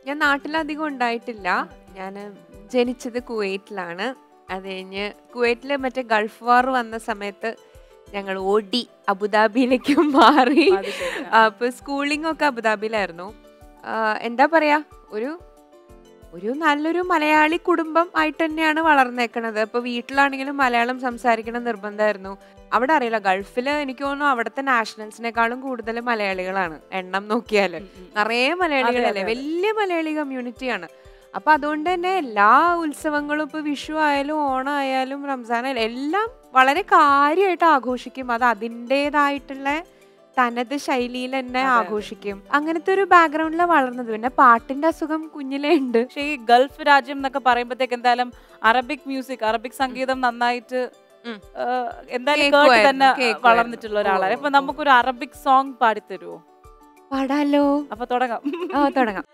ഞാൻ നാട്ടിലധികം ഉണ്ടായിട്ടില്ല ഞാൻ ജനിച്ചത് കുവൈറ്റിലാണ് അത് കഴിഞ്ഞ് കുവൈറ്റിൽ മറ്റേ ഗൾഫ് വാർ വന്ന സമയത്ത് ഞങ്ങൾ ഓടി അബുദാബിയിലേക്ക് മാറി അത് ശരി. ആ. അപ്പൊ സ്കൂളിംഗ് ഒക്കെ അബുദാബിയിലായിരുന്നു ആ, എന്താ പറയാ ഒരു ഒരു നല്ലൊരു മലയാളി കുടുംബം ആയിട്ട് തന്നെയാണ് വളർന്നേക്കണത് അപ്പൊ വീട്ടിലാണെങ്കിലും മലയാളം സംസാരിക്കണം നിർബന്ധമായിരുന്നു അവിടെ അറിയില്ല ഗൾഫിൽ എനിക്ക് തോന്നുന്നു അവിടുത്തെ നാഷണൽസിനേക്കാളും കൂടുതൽ മലയാളികളാണ് എണ്ണം നോക്കിയാല് ഉം, ഉം. നിറയെ മലയാളികളല്ലേ അതെ, അതെ. വലിയ മലയാളി കമ്മ്യൂണിറ്റിയാണ് അപ്പൊ അതുകൊണ്ട് തന്നെ എല്ലാ ഉത്സവങ്ങളും ഇപ്പൊ വിഷു ആയാലും ഓണം ആയാലും റംസാൻ ആയാലും എല്ലാം വളരെ കാര്യമായിട്ട് ആഘോഷിക്കും അത് അതിൻ്റെതായിട്ടുള്ള തനത് ശൈലിയിൽ തന്നെ അതെ, അതെ. ആഘോഷിക്കും അങ്ങനത്തെ ഒരു ബാക്ക്ഗ്രൗണ്ടിലാണ് വളർന്നത് പിന്നെ പാട്ടിന്റെ അസുഖം കുഞ്ഞിലേ ഉണ്ട് പക്ഷേ ഈ ഗൾഫ് രാജ്യം എന്നൊക്കെ പറയുമ്പോഴത്തേക്ക് എന്തായാലും അറബിക് മ്യൂസിക് അറബിക് സംഗീതം നന്നായിട്ട് ഉം. ആ, എന്തായാലും കേട്ട് കേൾക്കുമായിരുന്നു, തന്നെ കേൾക്കുമായിരുന്നു. വളർന്നിട്ടുള്ള ഒരാളാണ് ഓ, അപ്പൊ ഓ. നമുക്കൊരു അറബിക് സോങ് പാടിത്തരുമോ പാടാലോ അപ്പൊ തുടങ്ങാം ആ തുടങ്ങാം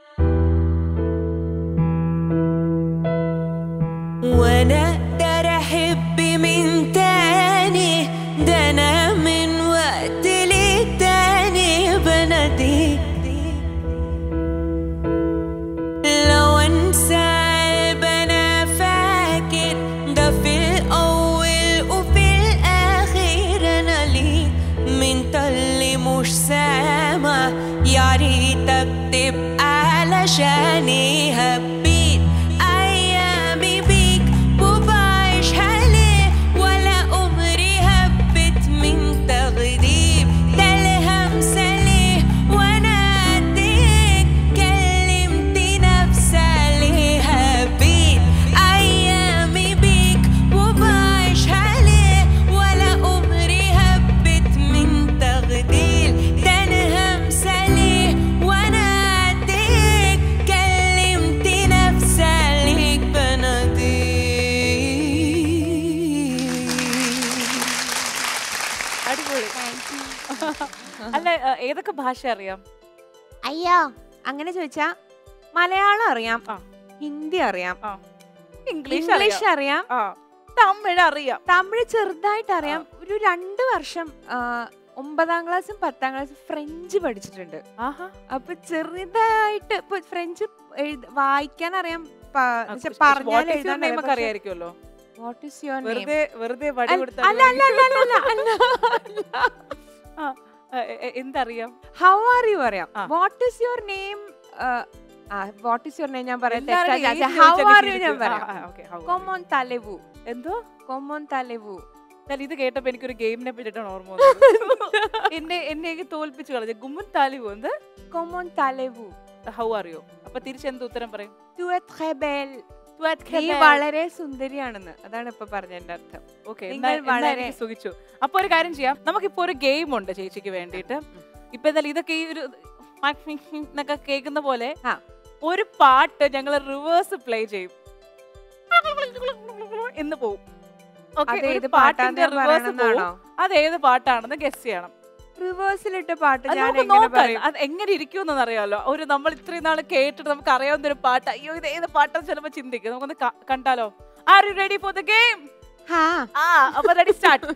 وانا اقدر احب من تاني ده انا من وقت للتاني بناديك لو انسى قلب انا فاكر ده في الاول وفي الاخر انا ليك من اللي مش سامع يا ريتك تبقى علشاني هبيت ايامي بيك وبعيشها ليه ولا عمري هبت من تغريب ده الهمسة ليه وانا قديك كلمت نفسي عليها بيت ايامي بيك وبعيشها ليه ولا عمري هبت من تغديل ده انا همسة ليه وانا قديك كلمت نفسي عليك بناديك അടിപൊളി അല്ല ആ, ഏതൊക്കെ ഭാഷ അറിയാം അയ്യോ അങ്ങനെ ചോദിച്ചാ മലയാളം അറിയാം ആ. ഹിന്ദി അറിയാം ഇംഗ്ലീഷ് ഇംഗ്ലീഷ് അറിയാം അറിയാം ആ തമിഴ് അറിയാം തമിഴ് ചെറുതായിട്ട് അറിയാം ഒരു രണ്ട് വർഷം ആ, ഒമ്പതാം ക്ലാസ്സും പത്താം ക്ലാസ്സും ഫ്രഞ്ച് പഠിച്ചിട്ടുണ്ട് ആഹാ അപ്പൊ ചെറുതായിട്ട് ഇപ്പൊ ഫ്രഞ്ച് എഴുത- വായിക്കാൻ അറിയാം പ- ആ, എന്നുവെച്ചാ പക്ഷെ പറഞ്ഞാൽ what is your എഴുതാൻ name ഒക്കെ അറിയാം. അറിയായിരിക്കുമല്ലോ What is your name? വെറുതെ വെറുതെ വടി അല്ല കൊടുത്താൽ അല്ല അല്ല അല്ല അല്ല, അല്ല അല്ല എന്തറിയാം ഹൗ ആർ യു അറിയാം ആ. What is your name what is your name ഞാൻ പറയാം എല്ലാവരും ഏത് ഹൗ ചോദിച്ചാലും ആർ യു ഞാൻ ശരിക്കും- പറയാം ആ, ആ, okay, how are you? കൊമോൻ തലെവു എന്തോ കൊമോൻ തലെവു എന്നാൽ ഇത് കേട്ടപ്പോ എനിക്കൊരു ഗെയിമിനെ പറ്റിയിട്ടാണ് ഓർമ്മ വന്നത് എന്നെ എന്നെ എനിക്ക് തോൽപ്പിച്ചു കളഞ്ഞു ഗുമ്മൻ താലിബു എന്ത് കൊമോൻ തലെവു ഹൗ അറിയോ അപ്പൊ തിരിച്ചെന്ത് ഉത്തരം പറയും Tu es très belle. നീ വളരെ സുന്ദരിയാണെന്ന് അതാണ് ഇപ്പൊ പറഞ്ഞതിന്റെ അർത്ഥം ഓക്കെ നിങ്ങൾ വളരെ- സുഖിച്ചു അപ്പൊ ഒരു കാര്യം ചെയ്യാം നമുക്കിപ്പോ ഒരു ഗെയിം ഉണ്ട് ചേച്ചിക്ക് വേണ്ടിയിട്ട് ഇപ്പൊ എന്തായാലും ഇതൊക്കെ ഈ ഒരു എന്നൊക്കെ കേൾക്കുന്ന പോലെ ആ. ഒരു പാട്ട് ഞങ്ങൾ റിവേഴ്സ് പ്ലേ ചെയ്യും എന്ന് പോവും Okay, അത് ഒരു ഏത് പാട്ടിന്റെ പാട്ടാന്ന് reverse പോവും. പറയണമെന്നാണോ അത് ഏത് പാട്ടാണെന്ന് ഗസ് ചെയ്യണം റിവേഴ്സിലിട്ട പാട്ട് അത് ഞാൻ നമുക്ക് എങ്ങനെ നോക്കാം പറയും അത് എങ്ങനെ ഇരിക്കുമെന്ന് അറിയാലോ ഒരു നമ്മൾ ഇത്രയും നാൾ കേട്ടിട്ട് നമുക്ക് അറിയാവുന്ന ഒരു പാട്ട് അയ്യോ ഇത് ഏത് പാട്ടെന്ന് ചിലപ്പോ ചിന്തിക്കും നമുക്കൊന്ന് ക- കണ്ടാലോ are you ready for the game ഹാ ആ അപ്പൊ റെഡി സ്റ്റാർട്ട്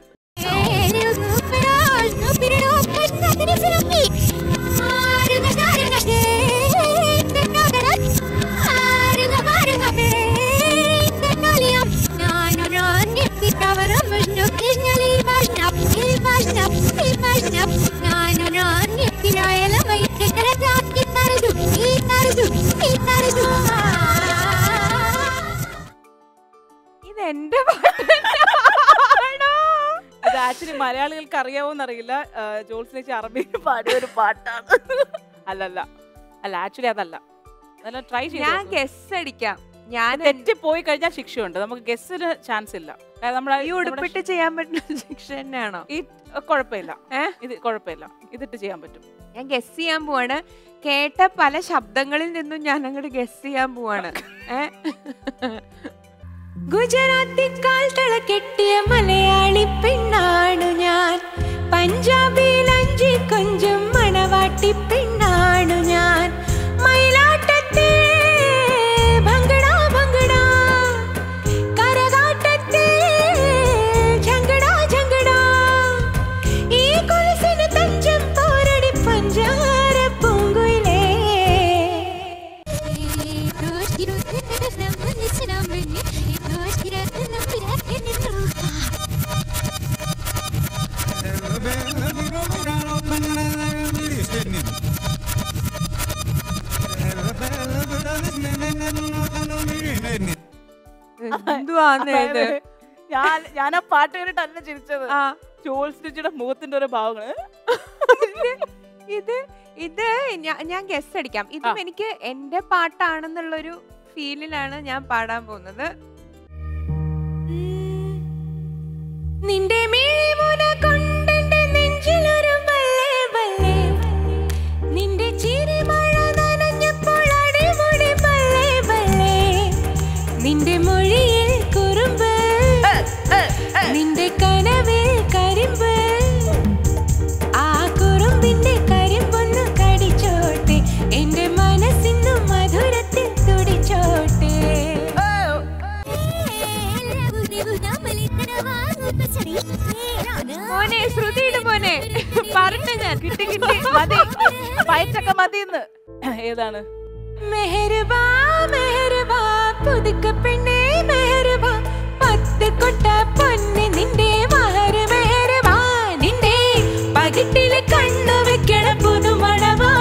ഇത് എന്റെ പാട്ടാണോ? അത് ആക്ച്വലി മലയാളികൾക്ക് അറിയാവോന്ന് അറിയില്ല ജോൾസിനെ അറബിയിൽ പാടിയ ഒരു പാട്ടാണ് അല്ലല്ല അല്ല ആക്ച്വലി അതല്ല നല്ല ട്രൈ ഞാൻ ചെയ്യാം ഗസ് അടിക്കാം ഞാൻ തെറ്റി പോയി കഴിഞ്ഞാൽ ശിക്ഷയുണ്ട് നമുക്ക് ഗസ്സിന് ചാൻസ് ഇല്ല കാരണം നമ്മൾ ഈ ഉടുപ്പിട്ട് ചെയ്യാൻ പറ്റുന്ന ശിക്ഷ തന്നെയാണോ ഈ കുഴപ്പമില്ല ഏ? ഇത് കുഴപ്പമില്ല ഇതിട്ട് ചെയ്യാൻ പറ്റും ഞാൻ ഗസ് ചെയ്യാൻ പോവാണ് കേട്ട പല ശബ്ദങ്ങളിൽ നിന്നും ഞാൻ അങ്ങോട്ട് ഗസ് ചെയ്യാൻ പോവാണ് ഏ? ഗുജറാത്തി കാൽത്തള കെട്ടിയ മലയാളി പെണ്ണാണു ഞാൻ പഞ്ചാബിൽ അഞ്ചി കൊഞ്ചും മണവാട്ടി പെണ്ണാണു ഞാൻ മയിലാട്ടത്തെ ഭങ്കട ഭങ്കട കരകാട്ടത്തെ ഝങ്കട ഝങ്കട ഈ കൊലുസിന് തഞ്ചം പോരടി പഞ്ചാര പൂങ്കുയിലേ എന്തുവാന്ന് ഇത് അതായത് ഞാൻ ഞാൻ ആ പാട്ട് കേട്ടിട്ടല്ല ചിരിച്ചത് ആ ജോൾസ്റ്റിച്ചിയുടെ മുഖത്തിന്റെ ഒരു ഭാവങ്ങള് ഇത് ഇത് ഞാ- ഞാൻ ഗസ് അടിക്കാം ഇതും ആ. എനിക്ക് എന്റെ പാട്ടാണെന്നുള്ളൊരു ഫീലിലാണ് ഞാൻ പാടാൻ പോകുന്നത് നിന്റെ മിഴിമുന കൊണ്ടെന്റെ നെഞ്ചിലൊരു ബല്ലേ ബല്ലേ നിന്റെ ചിരിമഴ നനഞ്ഞപ്പോൾ അടിമുടി ബല്ലേ ബല്ലേ നിന്റെ മൊഴിയിൽ കുറുമ്പ് നിന്റെ കനവിൽ കരിമ്പ് ആ കുറുമ്പിന്റെ കരിമ്പൊന്നു കടിച്ചോട്ടെ എന്റെ മനസ്സിന്നു മധുരത്തിൽ തുടിച്ചോട്ടെ മോനെ ശ്രുതിയുടെ മോനെ പറഞ്ഞ ഞാൻ കിട്ടി കിട്ടി മതി പയച്ചക്ക മതി ഇന്ന് ഏതാണ് മെഹർബാ മെഹർബാ പുതുക്ക പെണ്ണേ മെഹർബാ പത്ത് കൊട്ട പൊന്ന് നിന്റെ മഹർ മെഹർബാ നിന്റെ പകിട്ടിലെ കണ്ണു വെക്കണ പുതുമണവാ